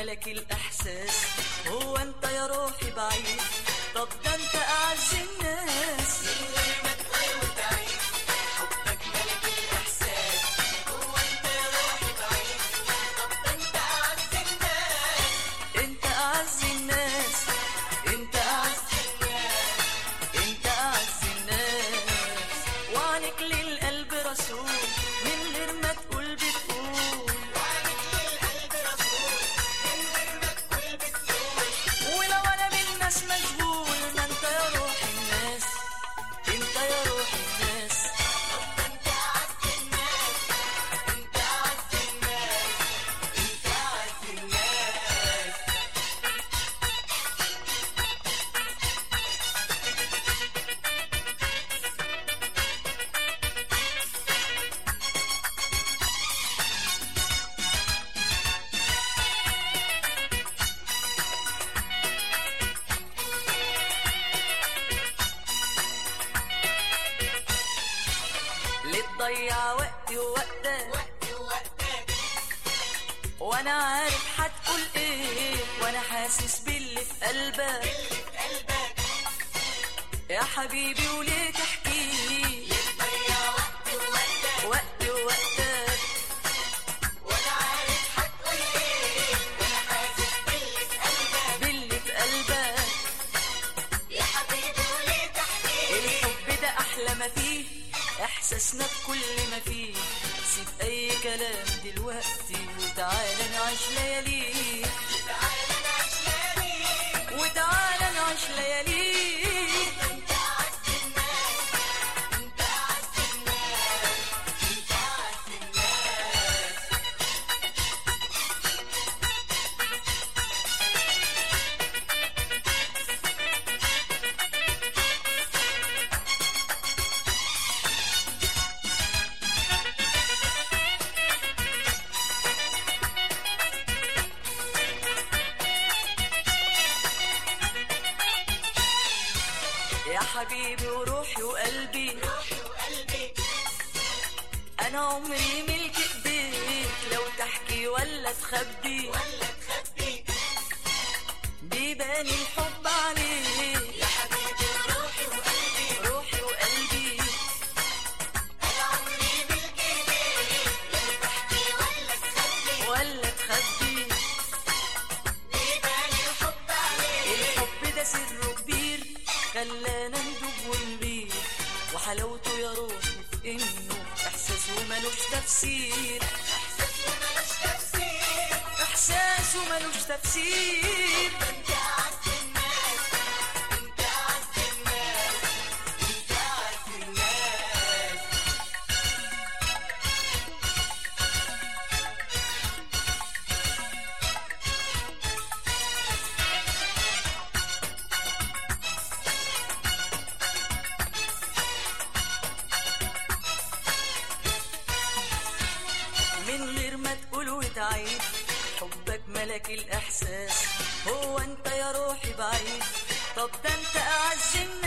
ملك الإحساس هو أنت يا روحي بعيد طب ده أنت أعز الناس أنت أعز الناس أنت أعز أنت أعز الناس وعنك للقلب رسول من غير ما تقول بتقول ولو انا بالناس مشغول ما انت يا روح الناس انت يا روح الناس ليه تضيع وقتي ووقتك وانا عارف هتقول ايه وانا حاسس باللي في قلبك يا حبيبي وليه تحكي وقتي ووقتك باللي في قلبك الحب ده احلى ما فيه احساسنا بكل ما فيه سيب اي كلام دلوقتي وتعالى نعيش ليالي وتعالى نعيش ليالي يا حبيبي وروحي وقلبي انا عمري ملك ايديك لو تحكي ولا تخبي بيبان الحب عليك يا حبيبي روحي وقلبي روحي وقلبي ولا تخبي الحب ده سره كبير خلانا ندوب ونبير وحلاوته يا روحي في انه احساسه ملوش تفسير احساسه ملوش تفسير من غير ما تقول وتعيد حبك ملك الإحساس هو أنت يا روحي بعيد طب ده أنت أعز الناس